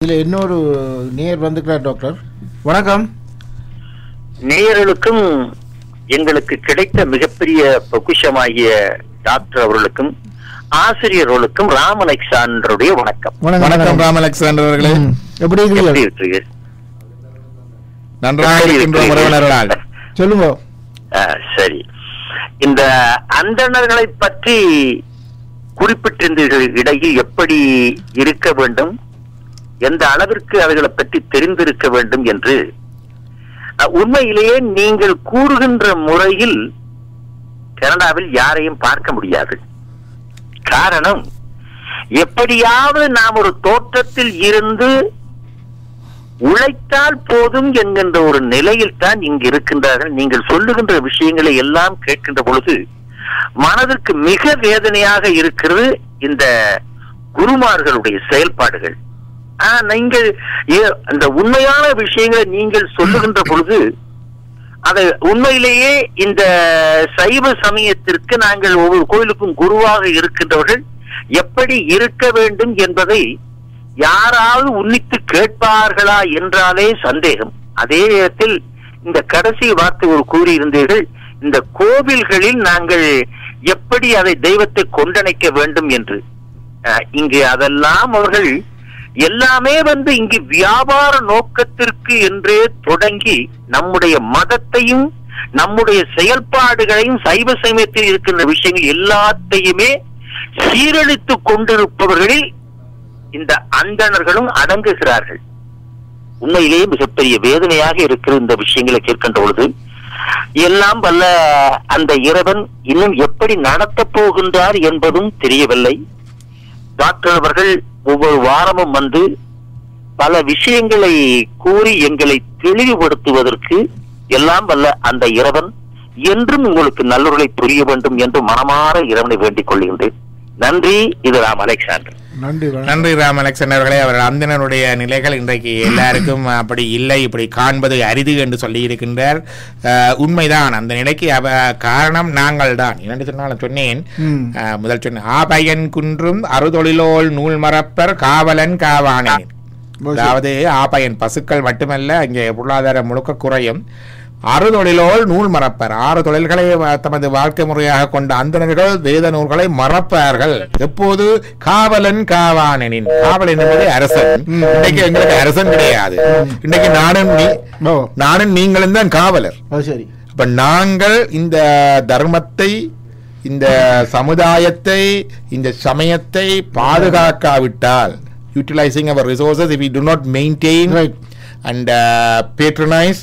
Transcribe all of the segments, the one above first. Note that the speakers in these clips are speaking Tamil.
இதில் இன்னொரு நேர் வந்துக்கிறார் டாக்டர் வணக்கம் நேயர்களுக்கும் எங்களுக்கு கிடைத்த மிகப்பெரிய பொக்கிஷமாகிய டாக்டர் அவர்களுக்கும் ஆசிரியர்களுக்கும் ராம் அலெக்சாண்டருடைய வணக்கம் வணக்கம் ராம் அலெக்சாண்டர் அவர்களே ம். எப்படி எப்படி இருக்கிறீர்கள் இருக்கிறீர்கள்? நன்றாக எப்படி இருக்கின்ற இருக்கிறீர்கள்? உறவினர்களால் சொல்லுங்க ஆ, சரி இந்த அந்தணர்களை பற்றி குறிப்பிட்டிருந்தீர்கள் இடையில் எப்படி இருக்க வேண்டும் எந்த அளவிற்கு அவர்களை பற்றி தெரிந்திருக்க வேண்டும் என்று அ, உண்மையிலேயே நீங்கள் கூறுகின்ற முறையில் கனடாவில் யாரையும் பார்க்க முடியாது காரணம் எப்படியாவது நாம் ஒரு தோற்றத்தில் இருந்து உழைத்தால் போதும் என்கின்ற ஒரு நிலையில் தான் இங்கு இருக்கின்றார்கள் நீங்கள் சொல்லுகின்ற விஷயங்களை எல்லாம் கேட்கின்ற பொழுது மனதிற்கு மிக வேதனையாக இருக்கிறது இந்த குருமார்களுடைய செயல்பாடுகள் ஆனா நீங்கள் ஏ- அந்த உண்மையான விஷயங்களை நீங்கள் சொல்லுகின்ற பொழுது அதை உண்மையிலேயே இந்த சைவ சமயத்திற்கு நாங்கள் ஒவ்வொரு கோயிலுக்கும் குருவாக இருக்கின்றவர்கள் எப்படி இருக்க வேண்டும் என்பதை யாராவது உன்னித்து கேட்பார்களா என்றாலே சந்தேகம் அதே நேரத்தில் இந்த கடைசி வார்த்தை ஒரு கூறியிருந்தீர்கள் இந்த கோவில்களில் நாங்கள் எப்படி அதை தெய்வத்தை கொண்டணைக்க வேண்டும் என்று அஹ், இங்கு அதெல்லாம் அவர்கள் எல்லாமே வந்து இங்கு வியாபார நோக்கத்திற்கு என்றே தொடங்கி நம்முடைய மதத்தையும் நம்முடைய செயல்பாடுகளையும் சைவ சமயத்தில் இருக்கின்ற விஷயங்கள் எல்லாத்தையுமே சீரழித்துக் கொண்டிருப்பவர்களில் இந்த அந்தணர்களும் அடங்குகிறார்கள் உண்மையிலேயே மிகப்பெரிய வேதனையாக இருக்கிற இந்த விஷயங்களை கேட்கின்ற பொழுது எல்லாம் வல்ல அந்த இறைவன் இன்னும் எப்படி நடத்தப் போகின்றார் என்பதும் தெரியவில்லை டாக்டர் அவர்கள் ஒவ்வொரு வாரமும் வந்து பல விஷயங்களை கூறி எங்களை தெளிவுபடுத்துவதற்கு எல்லாம் வல்ல அந்த இறைவன் என்றும் உங்களுக்கு நல்லொருளை புரிய வேண்டும் என்று மனமாற இறைவனை வேண்டிக் கொள்கின்றேன் நன்றி இது ராம் அலெக்சாண்டர் நன்றி வணக்கம் நன்றி ராம் அலெக்சாண்டர் அவர்களே அவர் அந்தனருடைய நிலைகள் இன்றைக்கு எல்லாருக்கும் அப்படி இல்லை இப்படி காண்பது அரிது என்று சொல்லி இருக்கின்றார் அஹ், உண்மைதான் அந்த நிலைக்கு அவ காரணம் நாங்கள் தான் என்னென்று சொன்னாலும் சொன்னேன் ம். அஹ், முதல் சொன்னேன் ஆபயன் குன்றும் அறுதொழிலோல் நூல் மறப்பர் காவலன் காவானேன் அதாவது ஆபயன் பசுக்கள் மட்டுமல்ல இங்கே பொருளாதாரம் முழுக்க குறையும் அறுதொழிலோல் நூல் மறப்பர் ஆறு தொழில்களை வ- தமது வாழ்க்கை முறையாக கொண்ட அந்தணர்கள் வேத நூல்களை மறப்பார்கள் எப்போது காவலன் காவானனின் காவலன் என்பது அரசன் இன்னைக்கு எங்களுக்கு அரசன் கிடையாது இன்னைக்கு நானும் நீ- ஓ நானும் நீங்களும் தான் காவலர் அது சரி அப்ப நாங்கள் இந்த தர்மத்தை இந்த சமுதாயத்தை இந்த சமயத்தை பாதுகாக்காவிட்டால் utilising our resources if we do not maintain Right. and uh, patronize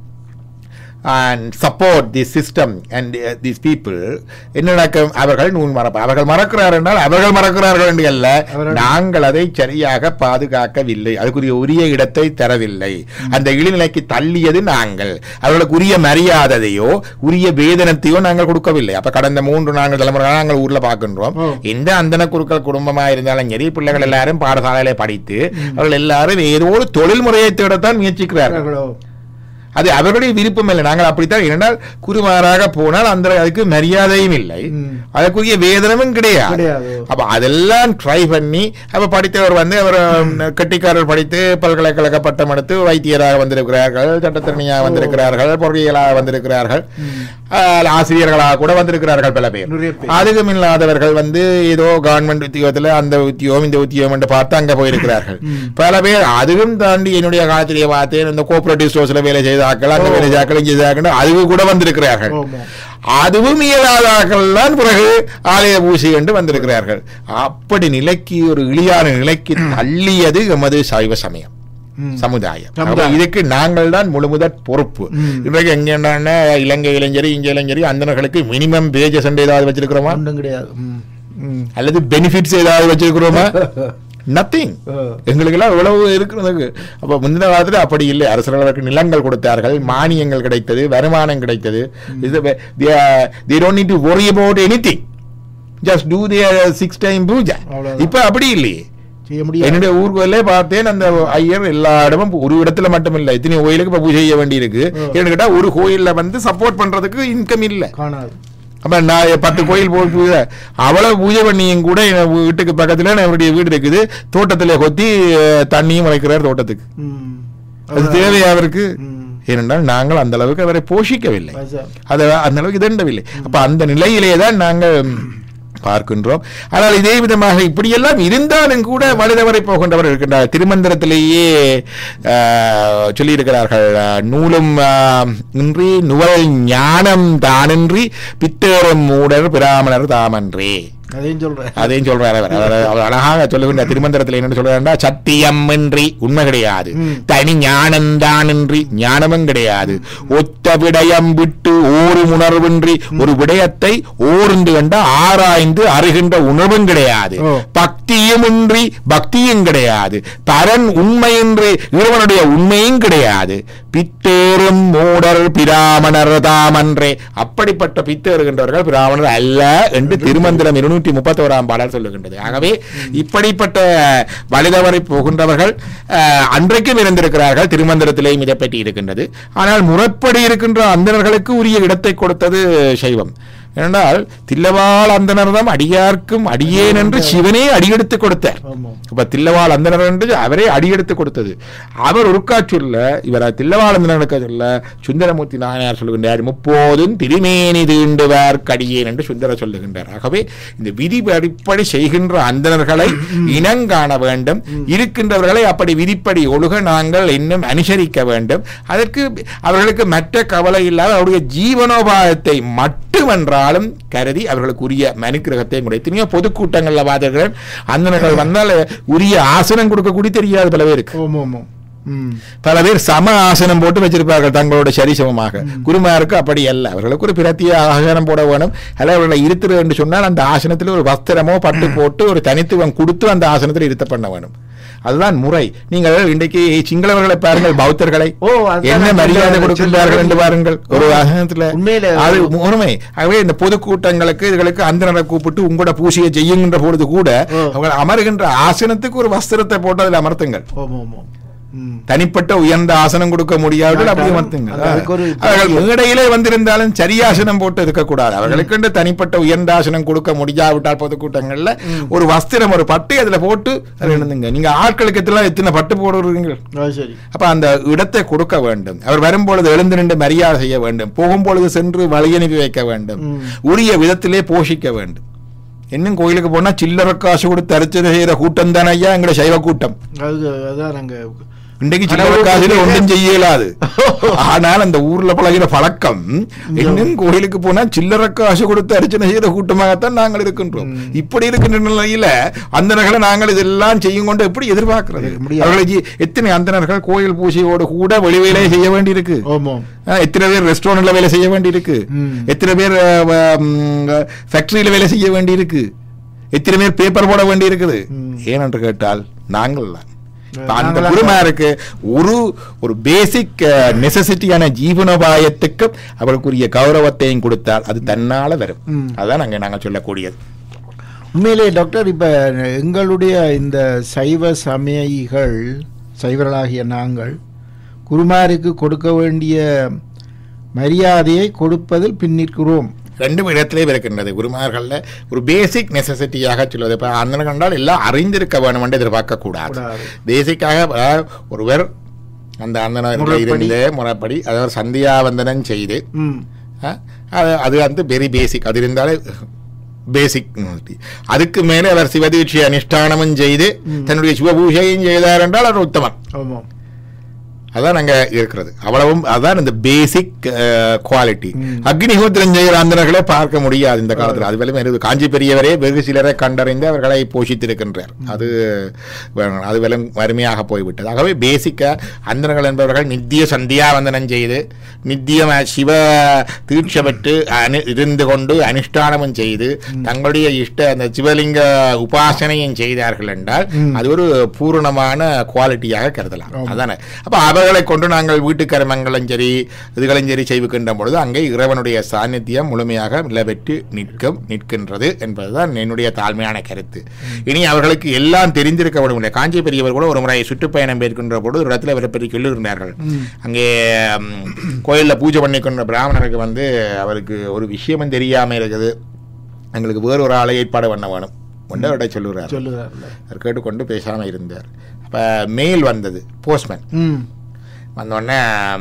and support this system and uh, these people என்ன நடக்கும் அவர்கள் நூல் மறப்ப அவர்கள் மறக்கிறார் என்றால் அவர்கள் மறக்கிறார்கள் என்று அல்ல அவர்கள் நாங்கள் அதை சரியாக பாதுகாக்கவில்லை அதுக்குரிய உரிய இடத்தை தரவில்லை அந்த இழிநிலைக்கு தள்ளியது நாங்கள் அவர்களுக்கு உரிய மரியாதையோ உரிய வேதனத்தையோ நாங்கள் கொடுக்கவில்லை அப்ப கடந்த மூன்று நான்கு தலைமுறை நாங்கள் ஊர்ல பார்க்கின்றோம் ஓ. எந்த அந்தன குருக்கள் குடும்பமா இருந்தாலும் சரி பிள்ளைகள் எல்லாரும் பாடசாலையில படித்து அவர்கள் எல்லாரும் ஏதோ ஒரு தொழில் முறையை தேடத்தான் முயற்சிக்கிறார்கள் அவர்களோ அது அவர்களுடைய விருப்பம் இல்லை நாங்கள் அப்படித்தான் இரண்டால் குருமாராக போனால் அந்த அதுக்கு மரியாதையும் இல்லை ம். அதற்குரிய வேதனமும் கிடையாது கிடையாது. அப்ப அதெல்லாம் ட்ரை பண்ணி அப்ப படித்தவர் வந்து அவர் உம், கெட்டிக்காரர் படித்து பல்கலைக்கழக பட்டம் எடுத்து வைத்தியராக வந்திருக்கிறார்கள் சட்டத்திறனியாக வந்திருக்கிறார்கள் பொறியியலாக வந்திருக்கிறார்கள் ஆஹ், ஆசிரியர்களாக கூட வந்திருக்கிறார்கள் பல பேர் நிறைய பேர். அதுக்கும் இல்லாதவர்கள் வந்து ஏதோ கவர்மெண்ட் உத்தியோகத்துல அந்த உத்தியோகம் இந்த உத்தியோகம் என்று பார்த்து அங்க போயிருக்கிறார்கள் பல பேர் அதுவும் தாண்டி என்னுடைய காலத்திலேயே பார்த்தேன் இந்த கோஆபரேட்டிவ் ஸ்டோர்ஸ்ல வேலை செய்தாக்கள் அங்க வேலை செய்தாக்கள் இங்கே செய்தாக்கள் அதுவும் கூட வந்திருக்கிறார்கள் ஆமா. அதுவும் இயலாதாக்கள் தான் பிறகு ஆலய பூசி என்று வந்திருக்கிறார்கள் அப்படி நிலைக்கு ஒரு இழியான நிலைக்கு தள்ளியது எமது சைவ சமயம் ம். சமுதாயம் சமுதாயம். அப்ப இதுக்கு நாங்கள் தான் முழுமுதற் பொறுப்பு ம். இன்றைக்கு எங்க இலங்கை இளைஞரி இங்க இளைஞரி அந்தனர்களுக்கு மினிமம் பேஜஸ் ஏதாவது வச்சிருக்கிறோமா ஒன்றும் கிடையாது ம். ம். அல்லது பெனிஃபிட்ஸ் ஏதாவது வச்சிருக்கிறோமா நத்திங் ஆ. எங்களுக்கெல்லாம் இவ்வளவு இருக்கிறதுக்கு அப்ப முந்தின காலத்துல அப்படி இல்லை அரசர்களுக்கு நிலங்கள் கொடுத்தார்கள் மானியங்கள் கிடைத்தது வருமானம் கிடைத்தது இது they don't need to worry about anything just do their six time பூஜை அவ்வளவுதான். இப்ப அப்படி இல்லையே செய்ய முடியாது என்னுடைய ஊர்களிலே பார்த்தேன் அந்த ஐயர் எல்லா இடமும் ஒரு இடத்துல மட்டும் இல்ல இத்தனை கோயிலுக்கு இப்ப பூஜை செய்ய வேண்டி இருக்கு ஆ. ஏன்னு கேட்டா ஒரு கோயில்ல வந்து சப்போர்ட் பண்றதுக்கு இன்கம் இல்ல காணாது அப்ப நான் பத்து கோயில் போய் பூஜை அவ்வளவு பூஜை பண்ணியும் கூட என் வீட்டுக்கு பக்கத்துல என்னுடைய வீடு இருக்குது தோட்டத்துல கொத்தி அஹ், தண்ணியும் வளைக்கிறார் தோட்டத்துக்கு ம். அது தேவையா அவருக்கு ம். ஏனென்றால் நாங்கள் அந்த அளவுக்கு அவரை போஷிக்கவில்லை அதான். அதை அந்த அளவுக்கு இதண்டவில்லை அப்ப அந்த நிலையிலே தான் நாங்கள் பார்க்கின்றோம் ஆனால் இதே விதமாக இப்படியெல்லாம் இருந்தாலும் கூட வலுதவரை போகின்றவர் இருக்கின்றார் திருமந்திரத்திலேயே ஆஹ், சொல்லியிருக்கிறார்கள் ஆஹ், நூலும் ஆஹ், இன்றி நுவல் ஞானம் தானின்றி பித்தேறும் மூடர் பிராமணர் தாமன்றே அதையும் சொல்றேன் அதையும் சொல்றாரு அவர் அவர் அவர் அழகாக சொல்லுகின்ற திருமந்திரத்தில் என்ன சொல்றாருன்னா சத்தியம் இன்றி உண்மை கிடையாது ம். தனி ஞானம்தான் இன்றி ஞானமும் கிடையாது ஒத்த விடயம் விட்டு ஓரும் உணர்வின்றி ஒரு விடயத்தை ஓர்ந்து கண்ட ஆராய்ந்து அறிகின்ற உணர்வும் கிடையாது ஓ. பக்தியும் இன்றி பக்தியும் கிடையாது பரன் உண்மையின்றி இறைவனுடைய உண்மையும் கிடையாது பித்தேறும் மூடர் பிராமணர் தாமன்றே அப்படிப்பட்ட பித்தேறுகின்றவர்கள் பிராமணர் அல்ல என்று திருமந்திரம் இருநூற்றி முப்பத்தோராம் பாடல் சொல்லுகின்றது ஆகவே இப்படிப்பட்ட வலிதவரை போகின்றவர்கள் அஹ், அன்றைக்கும் இருந்திருக்கிறார்கள் திருமந்திரத்திலேயும் இதை பற்றி இருக்கின்றது ஆனால் முறைப்படி இருக்கின்ற அந்தணர்களுக்கு உரிய இடத்தை கொடுத்தது சைவம் ஏனென்றால் தில்லவாள் அந்தனர் தான் அடியார்க்கும் அடியேன் என்று சிவனே அடியெடுத்து கொடுத்தார் ஆமா அப்ப தில்லவாள் அந்தனர் என்று அவரே அடியெடுத்து கொடுத்தது அவர் ஒருக்கா சொல்ல இவர் தில்லவாள் அந்தனருக்கா சொல்ல சுந்தரமூர்த்தி நாயனார் சொல்லுகின்றார் முப்போதும் திருமேனி தீண்டுவார் கடியேன் என்று சுந்தர சொல்லுகின்றார் ஆகவே இந்த விதி அடிப்படை செய்கின்ற அந்தணர்களை இனங்காண வேண்டும் இருக்கின்றவர்களை அப்படி விதிப்படி ஒழுக நாங்கள் இன்னும் அனுசரிக்க வேண்டும் அதற்கு அவர்களுக்கு மற்ற கவலை இல்லாத அவருடைய ஜீவனோபாயத்தை மட்டுமென்றாலும் கருதி அவர்களுக்கு உரிய மனுக்கிரகத்தை கூட எத்தனையோ பொதுக்கூட்டங்கள்ல பார்த்துக்கிறேன் அந்தனர்கள் வந்தால் உரிய ஆசனம் கொடுக்கக்கூடிய தெரியாது பல பேருக்கு ஓமோ ஓமோ ம் பல பேர் சம ஆசனம் போட்டு வச்சிருப்பார்கள் தங்களோட சரிசமமாக குருமாருக்கு அப்படி அல்ல அவர்களுக்கு ஒரு பிரத்திய ஆசனம் போட வேணும் அல்ல அவர்களை இருத்துறது என்று சொன்னால் அந்த ஆசனத்தில் ஒரு வஸ்திரமோ பட்டு போட்டு ஒரு தனித்துவம் கொடுத்து அந்த ஆசனத்தில் இருத்த பண்ண வேணும் அதுதான் முறை நீங்கள் இன்றைக்கு சிங்களவர்களை பாருங்கள் பௌத்தர்களை ஓ, அதுதான் என்ன நான் மரியாதை சொல்ல- கொடுக்கின்றார்கள் என்று பாருங்கள் ஒரு ஆசனத்துல உண்மையிலே அது உண்மை ஆகவே இந்த பொதுக்கூட்டங்களுக்கு இதுகளுக்கு அந்தனரை கூப்பிட்டு உங்களோட பூசையை செய்யுங்கின்ற பொழுது கூட ஓ. அவங்க அமருகின்ற ஆசனத்துக்கு ஒரு வஸ்திரத்தை போட்டு அதில் அமர்த்துங்கள் ஓமோ ஓமோ ம் தனிப்பட்ட உயர்ந்த ஆசனம் கொடுக்க முடியாவிட்டால் அப்படி அது அமர்த்துங்கள் அதுக்கு ஒரு அவர்கள் மேடையிலே வந்திருந்தாலும் சரியாசனம் போட்டு இருக்கக்கூடாது அவர்களுக்கு தனிப்பட்ட உயர்ந்த ஆசனம் கொடுக்க முடியாவிட்டால் பொதுக்கூட்டங்கள்ல ஒரு வஸ்திரம் ஒரு பட்டை அதுல போட்டு அதை எழுந்துங்க நீங்க ஆட்களுக்கு எத்தனை எத்தனை பட்டு போடுறீங்க அது சரி அப்ப அந்த இடத்தை கொடுக்க வேண்டும் அவர் வரும்பொழுது எழுந்து நின்று மரியாதை செய்ய வேண்டும் போகும்பொழுது சென்று வழி அனுப்பி வைக்க வேண்டும் ம். உரிய விதத்திலே போஷிக்க வேண்டும் இன்னும் கோயிலுக்கு போனா சில்லறை காசு கொடுத்து அரிச்சனை செய்யற கூட்டம் தானே ஐயா எங்கட சைவ கூட்டம் அது அதான் நாங்க இன்றைக்கு ஆனா சில்லறை ஒரு காசுல பெரிய- ஒன்றும் செய்ய இயலாது ஆனால் அந்த ஊர்ல பழகிற பழக்கம் இன்னும் கோயிலுக்கு போனா சில்லறை காசு கொடுத்து அர்ச்சனை செய்யற கூட்டமாகத்தான் நாங்கள் இருக்கின்றோம் இப்படி இருக்கின்ற நிலையில அந்தனர்களை நாங்கள் இதெல்லாம் செய்யும் கொண்டு எப்படி எதிர்பார்க்கிறது அது முடியாது. அவர்களை ஜி- எத்தனை அந்தனர்கள் கோயில் பூஜையோடு கூட வெளி வேலையை செய்ய வேண்டியிருக்கு ஓமோ ஆ, எத்தனை பேர் ரெஸ்டாரண்ட்ல வேலை செய்ய வேண்டியிருக்கு ம். எத்தனை பேர் ஃபேக்டரியில வேலை செய்ய வேண்டியிருக்கு எத்தனை பேர் பேப்பர் போட வேண்டி இருக்குது ம். ஏனென்று கேட்டால் நாங்கள் தான் இப்ப அந்த நாங்களாம் குருமாருக்கு ஒரு ஒரு பேசிக் நெசசிட்டியான ஜீவனோபாயத்துக்கு அவருக்குரிய கௌரவத்தையும் கொடுத்தால் அது தன்னால வரும் ம். அதான் நாங்க நாங்க சொல்லக்கூடியது உண்மையிலே டாக்டர் இப்ப எங்களுடைய இந்த சைவ சமயிகள் சைவர்களாகிய நாங்கள் குருமாருக்கு கொடுக்க வேண்டிய மரியாதையை கொடுப்பதில் பின்னிற்கிறோம் ரெண்டு இடத்திலே இருக்கின்றது குருமார்கள்ல ஒரு பேசிக் நெசசிட்டியாக சொல்வது இப்ப அந்த கண்டால் எல்லாம் அறிந்திருக்க வேணும் என்று எதிர்பார்க்க கூடாது கூடாது. பேசிக்காக அஹ், ஒருவர் அந்த அந்த முறைப்படி. இருந்து முறைப்படி அதாவது சந்தியாவந்தனம் செய்து ம் அஹ், அது அது வந்து வெரி பேசிக் அது இருந்தாலே பேசிக் அதுக்கு மேலே அவர் சிவதீட்சை அனுஷ்டானமும் செய்து தன்னுடைய சிவபூஷையும் செய்தார் என்றால் அவர் உத்தமன் ஆமாம் அதான் அங்க இருக்கிறது அவ்வளவும் அதான் இந்த பேசிக் குவாலிட்டி ம். அக்னிஹோத்திரம் செய்கிற அந்தனர்களை பார்க்க முடியாது இந்த காலத்தில் அது வேலை காஞ்சி பெரியவரே வெகு சிலரை கண்டறிந்து அவர்களை போஷித்திருக்கின்றார் அது வேணும். அது வெறும் வறுமையாக போய்விட்டது ஆகவே பேசிக்கா அந்தனர்கள் என்பவர்கள் நித்திய சந்தியாவந்தனம் செய்து நித்தியம் சிவ தீட்சை பெற்று அனு இருந்து கொண்டு அனுஷ்டானமும் செய்து தங்களுடைய இஷ்ட அந்த சிவலிங்க உபாசனையும் செய்தார்கள் என்றால் ம். அது ஒரு பூரணமான குவாலிட்டியாக கருதலாம் ஆமா. அதானே அப்ப அவ அவைகளை கொண்டு நாங்கள் வீட்டு கருமங்களும் சரி இதுகளும் சரி செய்விக்கின்ற பொழுது அங்கே இறைவனுடைய சாநித்தியம் முழுமையாக நிலவெற்று நிற்கும் நிற்கின்றது என்பதுதான் என்னுடைய தாழ்மையான கருத்து இனி அவர்களுக்கு எல்லாம் தெரிந்திருக்க வேண்டும் இல்லை காஞ்சி பெரியவர் கூட ஒரு முறை சுற்றுப்பயணம் மேற்கொண்ட பொழுது ஒரு இடத்துல இவரை பற்றி சொல்லியிருந்தார்கள் அங்கே ம், கோயில்ல பூஜை பண்ணி கொண்ட பிராமணருக்கு வந்து அவருக்கு ஒரு விஷயமும் தெரியாம இருக்குது எங்களுக்கு வேறு ஒரு ஆளை ஏற்பாடு பண்ண வேணும் ஒன்றை விட சொல்லுகிறார் சொல்லுகிறார்ல அவர் கேட்டுக்கொண்டு பேசாமல் இருந்தார் அப்போ மெயில் வந்தது போஸ்ட்மேன் ம் வந்தோடனே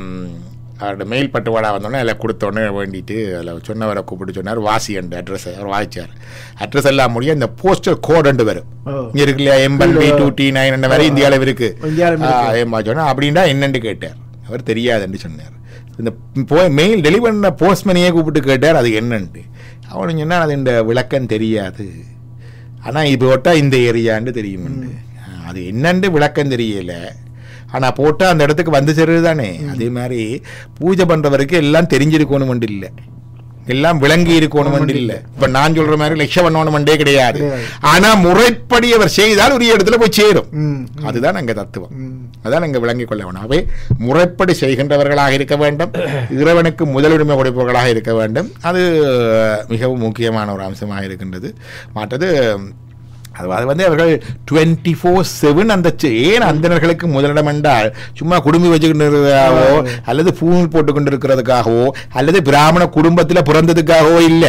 அவரோட மெயில் பட்டுவாடா வந்தோடனே அதில் கொடுத்தோடனே வேண்டிட்டு அதில் சொன்னவரை கூப்பிட்டு சொன்னார் வாசி அண்டு அட்ரஸ் அவர் வாசிச்சார் அட்ரஸ் எல்லாம் முடியும் இந்த போஸ்டல் கோடு வரும் ஓ இங்க இருக்கு இல்லையா எம்பன் பி டூ டி நைன் வரை இந்தியாவில் இருக்கு இந்தியால இருக்கு. ஏமா சொன்னா அப்படின்னா என்னன்னு கேட்டார் அவர் தெரியாதுன்னு சொன்னார் இந்த போய் மெயில் டெலிவரி பண்ண போஸ்ட்மேனையே கூப்பிட்டு கேட்டார் அது என்னன்ட்டு அவனு சொன்னா அது இந்த விளக்கம் தெரியாது ஆனா இது போட்டா இந்த ஏரியான்னு தெரியும்னு அது என்னன்னு விளக்கம் தெரியல ஆனா போட்டா அந்த இடத்துக்கு வந்து சேருது தானே அதே மாதிரி பூஜை பண்றவருக்கு எல்லாம் தெரிஞ்சிருக்கணும் இல்லை எல்லாம் விளங்கி இருக்கணும் இல்லை இப்ப நான் சொல்ற மாதிரி லட்சம் பண்ணணுமண்டே கிடையாது கிடையாது. ஆனா முறைப்படி அவர் செய்தால் உரிய இடத்துல போய் சேரும் ம் அதுதான் அங்க தத்துவம் ம் அதான் அங்க விளங்கிக் கொள்ள வேணும் அவை முறைப்படி செய்கின்றவர்களாக இருக்க வேண்டும் இறைவனுக்கு முதலுரிமை கொடுப்பவர்களாக இருக்க வேண்டும் அது மிகவும் முக்கியமான ஒரு அம்சமாக இருக்கின்றது மற்றது அது அது வந்து அவர்கள் டுவெண்ட்டி ஃபோர் செவன் அந்த செ- ஏன் அந்தணர்களுக்கு முதலிடம் என்றால் சும்மா குடும்பி வச்சுக்கிட்டு அல்லது பூணூல் போட்டுக்கொண்டு இருக்கிறதுக்காகவோ அல்லது பிராமண குடும்பத்தில் பிறந்ததுக்காகவோ இல்லை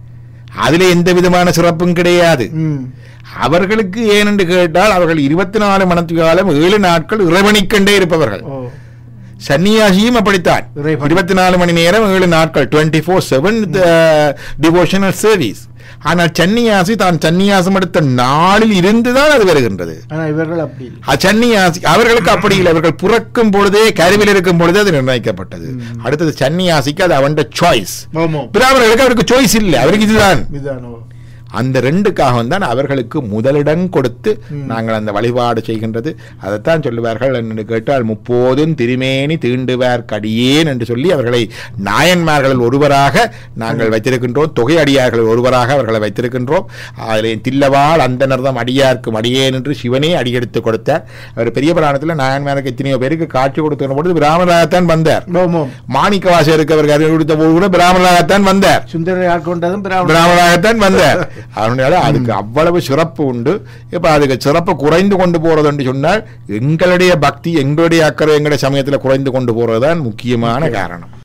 அதுல எந்த விதமான சிறப்பும் கிடையாது ம் அவர்களுக்கு ஏனென்று கேட்டால் அவர்கள் இருபத்தி நாலு மணத்து காலம் ஏழு நாட்கள் இறைவனிக்கண்டே இருப்பவர்கள் ஓ சன்னியாசியும் அப்படித்தான் இறைவன். இருபத்தி நாலு மணி நேரம் ஏழு நாட்கள் twenty four seven devotional service ஆனால் சன்னியாசி தான் சன்னியாசம் எடுத்த நாளில் இருந்துதான் அது வருகின்றது ஆனா இவர்கள் அப்படி இல்லை அது சன்னியாசி அவர்களுக்கு அப்படி இல்லை அவர்கள் பிறக்கும் பொழுதே கருவில் இருக்கும் பொழுதே அது நிர்ணயிக்கப்பட்டது அடுத்தது சன்னியாசிக்கு அது அவன் சாய்ஸ் ஆமாம் பிராமணர்களுக்கு அவருக்கு சாய்ஸ் இல்லை அவருக்கு இதுதான் இதுதானோ அந்த ரெண்டுக்காக தான் அவர்களுக்கு முதலிடம் கொடுத்து நாங்கள் அந்த வழிபாடு செய்கின்றது அதைத்தான் சொல்லுவார்கள் என்று கேட்டால் முப்போதும் திருமேனி தீண்டுவார் கடியேன் என்று சொல்லி அவர்களை நாயன்மார்களில் ஒருவராக நாங்கள் வைத்திருக்கின்றோம் தொகை அடியார்கள் ஒருவராக அவர்களை வைத்திருக்கின்றோம் அதில் தில்லவாள் அந்தனர்தம் அடியார்க்கும் அடியேன் என்று சிவனே அடியெடுத்து கொடுத்தார் அவர் பெரிய புராணத்தில் நாயன்மாருக்கு எத்தனையோ பேருக்கு காட்சி கொடுத்த பொழுது பிராமணராகத்தான் வந்தார் ஆமாம் மாணிக்க வாசகருக்கு அவர் கருவி கொடுத்த போது கூட பிராமணராகத்தான் வந்தார் சுந்தரை ஆட்கொண்டதும் பிராமணன் பிராமணாகத்தான் வந்தார் அதனால அதுக்கு அவ்வளவு சிறப்பு உண்டு இப்ப அதுக்கு சிறப்பு குறைந்து கொண்டு போறது என்று சொன்னால் எங்களுடைய பக்தி எங்களுடைய அக்கறை எங்களுடைய சமயத்துல குறைந்து கொண்டு போறதுதான் முக்கியமான காரணம்